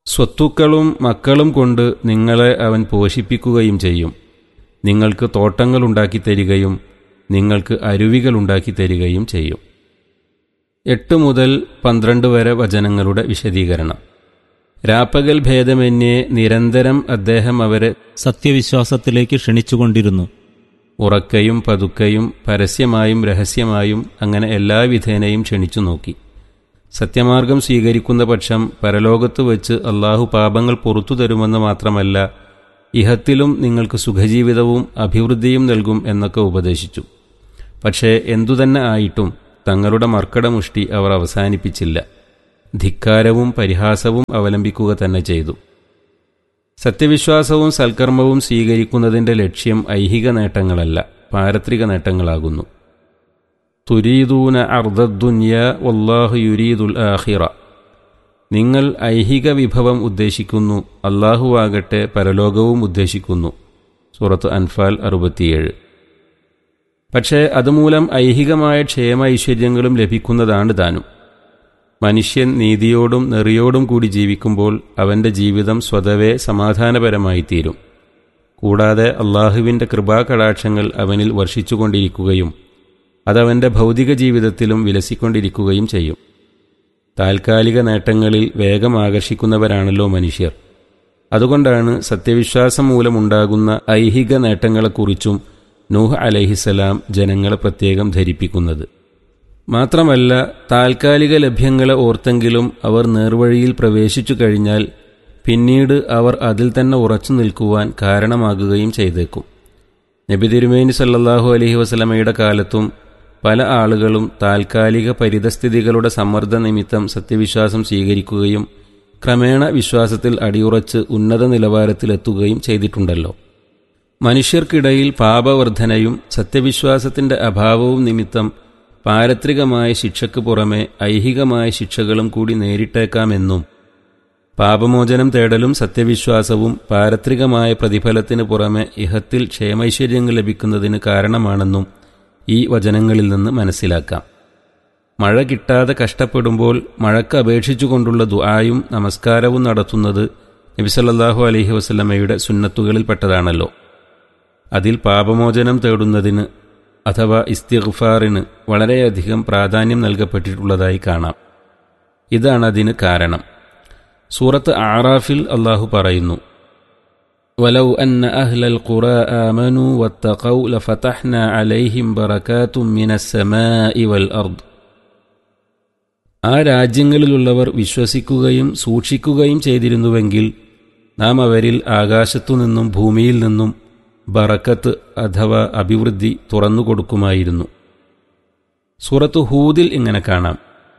സ്വത്തുക്കളും മക്കളും കൊണ്ട് നിങ്ങളെ അവൻ പോഷിപ്പിക്കുകയും ചെയ്യും നിങ്ങൾക്ക് തോട്ടങ്ങൾ ഉണ്ടാക്കി തരികയും നിങ്ങൾക്ക് അരുവികൾ ഉണ്ടാക്കി തരികയും ചെയ്യും എട്ട് മുതൽ പന്ത്രണ്ട് വരെ വചനങ്ങളുടെ വിശദീകരണം രാപ്പകൽ ഭേദമന്യേ നിരന്തരം അദ്ദേഹം അവരെ സത്യവിശ്വാസത്തിലേക്ക് ക്ഷണിച്ചുകൊണ്ടിരുന്നു ഉറക്കയും പതുക്കയും പരസ്യമായും രഹസ്യമായും അങ്ങനെ എല്ലാ വിധേനയും ക്ഷണിച്ചു നോക്കി സത്യമാർഗം സ്വീകരിക്കുന്ന പക്ഷം പരലോകത്ത് വച്ച് അള്ളാഹു പാപങ്ങൾ പുറത്തു തരുമെന്ന് മാത്രമല്ല ഇഹത്തിലും നിങ്ങൾക്ക് സുഖജീവിതവും അഭിവൃദ്ധിയും നൽകും എന്നൊക്കെ ഉപദേശിച്ചു പക്ഷേ എന്തുതന്നെ ആയിട്ടും തങ്ങളുടെ മർക്കടമുഷ്ടി അവർ അവസാനിപ്പിച്ചില്ല ധിക്കാരവും പരിഹാസവും അവലംബിക്കുക തന്നെ ചെയ്തു സത്യവിശ്വാസവും സൽക്കർമ്മവും സ്വീകരിക്കുന്നതിൻ്റെ ലക്ഷ്യം ഐഹിക നേട്ടങ്ങളല്ല പാരത്രിക നേട്ടങ്ങളാകുന്നു തുരീദൂന അർദ്ദുന്യ വല്ലാഹു യുരീദുൽ ആഹിറ നിങ്ങൾ ഐഹിക വിഭവം ഉദ്ദേശിക്കുന്നു അള്ളാഹുവാകട്ടെ പരലോകവും ഉദ്ദേശിക്കുന്നു സൂറത്ത് അൻഫാൽ അറുപത്തിയേഴ് പക്ഷേ അതുമൂലം ഐഹികമായ ക്ഷേമ ഐശ്വര്യങ്ങളും ലഭിക്കുന്നതാണ് താനും മനുഷ്യൻ നീതിയോടും നെറിയോടും കൂടി ജീവിക്കുമ്പോൾ അവൻ്റെ ജീവിതം സ്വതവേ സമാധാനപരമായി തീരും കൂടാതെ അള്ളാഹുവിൻ്റെ കൃപാകടാക്ഷങ്ങൾ അവനിൽ വർഷിച്ചുകൊണ്ടിരിക്കുകയും അതവൻ്റെ ഭൗതിക ജീവിതത്തിലും വിലസിക്കൊണ്ടിരിക്കുകയും ചെയ്യും താൽക്കാലിക നേട്ടങ്ങളിൽ വേഗം ആകർഷിക്കുന്നവരാണല്ലോ മനുഷ്യർ അതുകൊണ്ടാണ് സത്യവിശ്വാസം മൂലമുണ്ടാകുന്ന ഐഹിക നേട്ടങ്ങളെക്കുറിച്ചും നൂഹ് അലഹിസലാം ജനങ്ങളെ പ്രത്യേകം ധരിപ്പിക്കുന്നത് മാത്രമല്ല താൽക്കാലിക ലഭ്യങ്ങളെ ഓർത്തെങ്കിലും അവർ നേർവഴിയിൽ പ്രവേശിച്ചു കഴിഞ്ഞാൽ പിന്നീട് അവർ അതിൽ തന്നെ ഉറച്ചു നിൽക്കുവാൻ കാരണമാകുകയും ചെയ്തേക്കും നബി തിരുമേനി സല്ലാഹു അലഹി വസ്ലമയുടെ കാലത്തും പല ആളുകളും താൽക്കാലിക പരിതസ്ഥിതികളുടെ സമ്മർദ്ദ നിമിത്തം സത്യവിശ്വാസം സ്വീകരിക്കുകയും ക്രമേണ വിശ്വാസത്തിൽ അടിയുറച്ച് ഉന്നത നിലവാരത്തിലെത്തുകയും ചെയ്തിട്ടുണ്ടല്ലോ മനുഷ്യർക്കിടയിൽ പാപവർധനയും സത്യവിശ്വാസത്തിന്റെ അഭാവവും നിമിത്തം പാരത്രികമായ ശിക്ഷയ്ക്ക് പുറമെ ഐഹികമായ ശിക്ഷകളും കൂടി നേരിട്ടേക്കാമെന്നും പാപമോചനം തേടലും സത്യവിശ്വാസവും പാരത്രികമായ പ്രതിഫലത്തിന് പുറമെ ഇഹത്തിൽ ക്ഷേമൈശ്വര്യങ്ങൾ ലഭിക്കുന്നതിന് കാരണമാണെന്നും ഈ വചനങ്ങളിൽ നിന്ന് മനസ്സിലാക്കാം മഴ കിട്ടാതെ കഷ്ടപ്പെടുമ്പോൾ മഴക്ക് അപേക്ഷിച്ചുകൊണ്ടുള്ള ദുആയും നമസ്കാരവും നടത്തുന്നത് നബിസല്ലാഹു അലഹി വസ്ലമയുടെ സുന്നത്തുകളിൽപ്പെട്ടതാണല്ലോ അതിൽ പാപമോചനം തേടുന്നതിന് അഥവാ ഇസ്തിഗ്ഫാറിന് വളരെയധികം പ്രാധാന്യം നൽകപ്പെട്ടിട്ടുള്ളതായി കാണാം ഇതാണ് അതിന് കാരണം സൂറത്ത് ആറാഫിൽ അള്ളാഹു പറയുന്നു ولو أن أهل القرى آمنوا واتقوا لفتحنا عليهم بركات من السماء والأرض ആ രാജ്യങ്ങളിലുള്ളവർ വിശ്വസിക്കുകയും സൂക്ഷിക്കുകയും ചെയ്തിരുന്നുവെങ്കിൽ നാം അവരിൽ ആകാശത്തുനിന്നും ഭൂമിയിൽ നിന്നും ബറക്കത്ത് അഥവാ അഭിവൃദ്ധി തുറന്നുകൊടുക്കുമായിരുന്നു സൂറത്ത് ഹൂദിൽ ഇങ്ങനെ കാണാം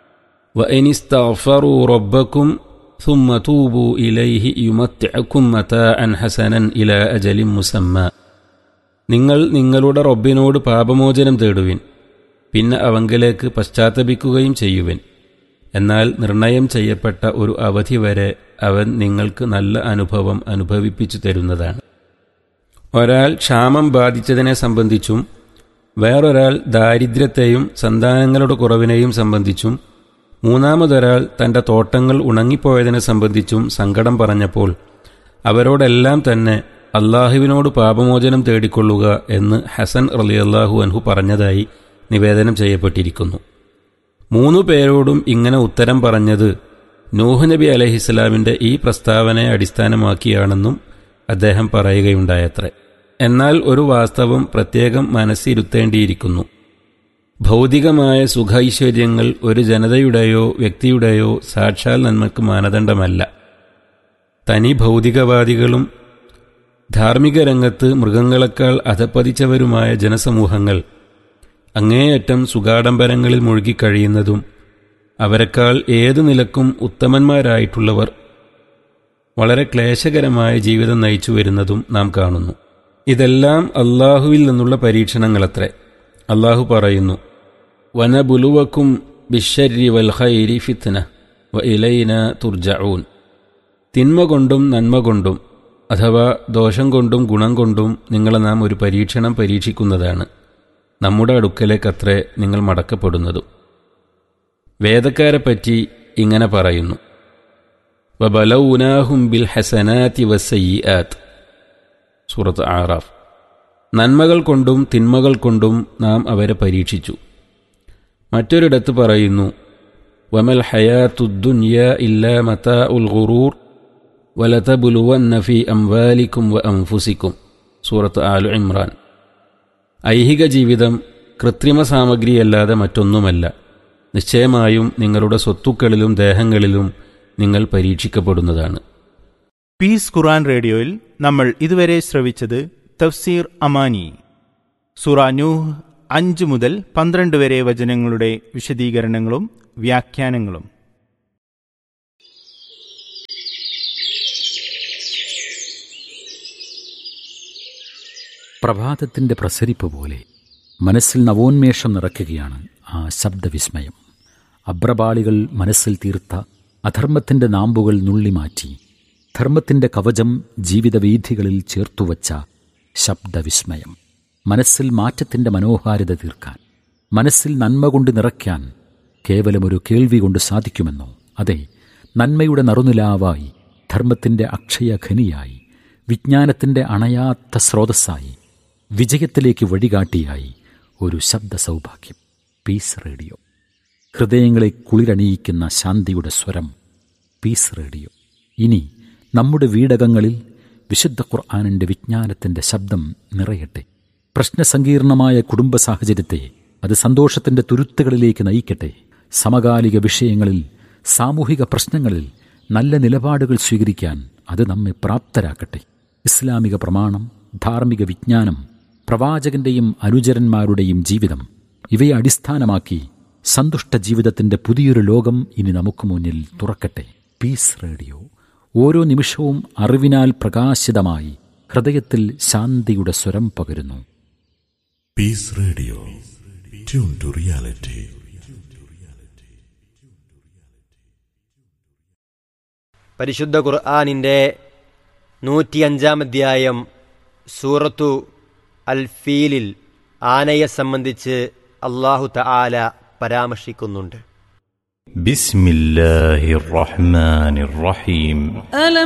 വനിസ്തഫറു റബ്ബക്കും ثم توبوا إليه يمتعكم متاعا حسنا إلى أجل مسمى നിങ്ങൾ നിങ്ങളുടെ റബ്ബിനോട് പാപമോചനം തേടുവിൻ പിന്നെ അവങ്കലേക്ക് പശ്ചാത്തപിക്കുകയും ചെയ്യുവിൻ എന്നാൽ നിർണയം ചെയ്യപ്പെട്ട ഒരു അവധി വരെ അവൻ നിങ്ങൾക്ക് നല്ല അനുഭവം അനുഭവിപ്പിച്ചു തരുന്നതാണ് ഒരാൾ ക്ഷാമം ബാധിച്ചതിനെ സംബന്ധിച്ചും വേറൊരാൾ ദാരിദ്ര്യത്തെയും സന്താനങ്ങളുടെ കുറവിനെയും സംബന്ധിച്ചും മൂന്നാമതൊരാൾ തന്റെ തോട്ടങ്ങൾ ഉണങ്ങിപ്പോയതിനെ സംബന്ധിച്ചും സങ്കടം പറഞ്ഞപ്പോൾ അവരോടെല്ലാം തന്നെ അള്ളാഹുവിനോട് പാപമോചനം തേടിക്കൊള്ളുക എന്ന് ഹസൻ റലിയല്ലാഹു അൻഹു പറഞ്ഞതായി നിവേദനം ചെയ്യപ്പെട്ടിരിക്കുന്നു മൂന്നു പേരോടും ഇങ്ങനെ ഉത്തരം പറഞ്ഞത് നൂഹ് നബി അലഹിസ്ലാമിന്റെ ഈ പ്രസ്താവനയെ അടിസ്ഥാനമാക്കിയാണെന്നും അദ്ദേഹം പറയുകയുണ്ടായത്രേ എന്നാൽ ഒരു വാസ്തവം പ്രത്യേകം മനസ്സിരുത്തേണ്ടിയിരിക്കുന്നു ഭൗതികമായ സുഖൈശ്വര്യങ്ങൾ ഒരു ജനതയുടെയോ വ്യക്തിയുടെയോ സാക്ഷാൽ നന്മക്ക് മാനദണ്ഡമല്ല തനി ഭൗതികവാദികളും ധാർമ്മിക രംഗത്ത് മൃഗങ്ങളെക്കാൾ അധപ്പതിച്ചവരുമായ ജനസമൂഹങ്ങൾ അങ്ങേയറ്റം സുഖാഡംബരങ്ങളിൽ മുഴുകിക്കഴിയുന്നതും അവരെക്കാൾ ഏതു നിലക്കും ഉത്തമന്മാരായിട്ടുള്ളവർ വളരെ ക്ലേശകരമായ ജീവിതം നയിച്ചു വരുന്നതും നാം കാണുന്നു ഇതെല്ലാം അള്ളാഹുവിൽ നിന്നുള്ള പരീക്ഷണങ്ങളത്രേ അള്ളാഹു പറയുന്നു വനബുലുവക്കും ബിഷരി വൽ ഖൈരി ഫിത്ന വ ഇലൈന തുർജഊൻ തിന്മ കൊണ്ടും നന്മ കൊണ്ടും അഥവാ ദോഷം കൊണ്ടും ഗുണം കൊണ്ടും നിങ്ങളെ നാം ഒരു പരീക്ഷണം പരീക്ഷിക്കുന്നതാണ് നമ്മുടെ അടുക്കലേക്കത്രേ നിങ്ങൾ മടക്കപ്പെടുന്നതും വേദക്കാരെപ്പറ്റി ഇങ്ങനെ പറയുന്നു വബലൗനാഹും ബിൽ ഹസനാത്തി വസയ്യാത്ത് സൂറത്ത് ആറാഫ് നന്മകൾ കൊണ്ടും തിന്മകൾ കൊണ്ടും നാം അവരെ പരീക്ഷിച്ചു മറ്റൊരിടത്ത് പറയുന്നു വമൽ ഹയാത്തുദ്ദുന്യ ഇല്ലാ മതാ ഉൽ ഗുറൂർ വലതബുലുവന്ന ഫി അംവാലിക്കും വ അംഫുസിക്കും സൂറത്ത് ആലു ഇമ്രാൻ ഐഹിക ജീവിതം കൃത്രിമ സാമഗ്രിയല്ലാതെ മറ്റൊന്നുമല്ല നിശ്ചയമായും നിങ്ങളുടെ സ്വത്തുക്കളിലും ദേഹങ്ങളിലും നിങ്ങൾ പരീക്ഷിക്കപ്പെടുന്നതാണ് പീസ് ഖുറാൻ റേഡിയോയിൽ നമ്മൾ ഇതുവരെ ശ്രവിച്ചത് തഫ്സീർ അമാനി സുറ നൂഹ് അഞ്ച് മുതൽ പന്ത്രണ്ട് വരെ വചനങ്ങളുടെ വിശദീകരണങ്ങളും വ്യാഖ്യാനങ്ങളും പ്രഭാതത്തിൻ്റെ പ്രസരിപ്പ് പോലെ മനസ്സിൽ നവോന്മേഷം നിറയ്ക്കുകയാണ് ആ ശബ്ദവിസ്മയം അബ്രപാളികൾ മനസ്സിൽ തീർത്ത അധർമ്മത്തിൻ്റെ നാമ്പുകൾ നുള്ളിമാറ്റി ധർമ്മത്തിൻ്റെ കവചം ജീവിതവീഥികളിൽ ചേർത്തുവച്ച ശബ്ദവിസ്മയം മനസ്സിൽ മാറ്റത്തിൻ്റെ മനോഹാരിത തീർക്കാൻ മനസ്സിൽ നന്മ കൊണ്ട് നിറയ്ക്കാൻ കേവലമൊരു കേൾവി കൊണ്ട് സാധിക്കുമെന്നോ അതെ നന്മയുടെ നറുനിലാവായി ധർമ്മത്തിൻ്റെ അക്ഷയഖനിയായി വിജ്ഞാനത്തിൻ്റെ അണയാത്ത സ്രോതസ്സായി വിജയത്തിലേക്ക് വഴികാട്ടിയായി ഒരു ശബ്ദ സൗഭാഗ്യം പീസ് റേഡിയോ ഹൃദയങ്ങളെ കുളിരണിയിക്കുന്ന ശാന്തിയുടെ സ്വരം പീസ് റേഡിയോ ഇനി നമ്മുടെ വീടകങ്ങളിൽ വിശുദ്ധ ഖുർആാനിൻ്റെ വിജ്ഞാനത്തിൻ്റെ ശബ്ദം നിറയട്ടെ പ്രശ്നസങ്കീർണമായ കുടുംബ സാഹചര്യത്തെ അത് സന്തോഷത്തിൻ്റെ തുരുത്തുകളിലേക്ക് നയിക്കട്ടെ സമകാലിക വിഷയങ്ങളിൽ സാമൂഹിക പ്രശ്നങ്ങളിൽ നല്ല നിലപാടുകൾ സ്വീകരിക്കാൻ അത് നമ്മെ പ്രാപ്തരാക്കട്ടെ ഇസ്ലാമിക പ്രമാണം ധാർമ്മിക വിജ്ഞാനം പ്രവാചകന്റെയും അനുചരന്മാരുടെയും ജീവിതം ഇവയെ അടിസ്ഥാനമാക്കി സന്തുഷ്ട ജീവിതത്തിന്റെ പുതിയൊരു ലോകം ഇനി നമുക്ക് മുന്നിൽ തുറക്കട്ടെ പീസ് റേഡിയോ ഓരോ നിമിഷവും അറിവിനാൽ പ്രകാശിതമായി ഹൃദയത്തിൽ ശാന്തിയുടെ സ്വരം പകരുന്നു Peace Radio. Tune to reality. പരിശുദ്ധ ഖുർആാനിൻ്റെ നൂറ്റിയഞ്ചാം അധ്യായം സൂറത്തു അൽ ഫീലിൽ ആനയെ സംബന്ധിച്ച് അള്ളാഹു തആല പരാമർശിക്കുന്നുണ്ട് بسم الله الرحمن الرحيم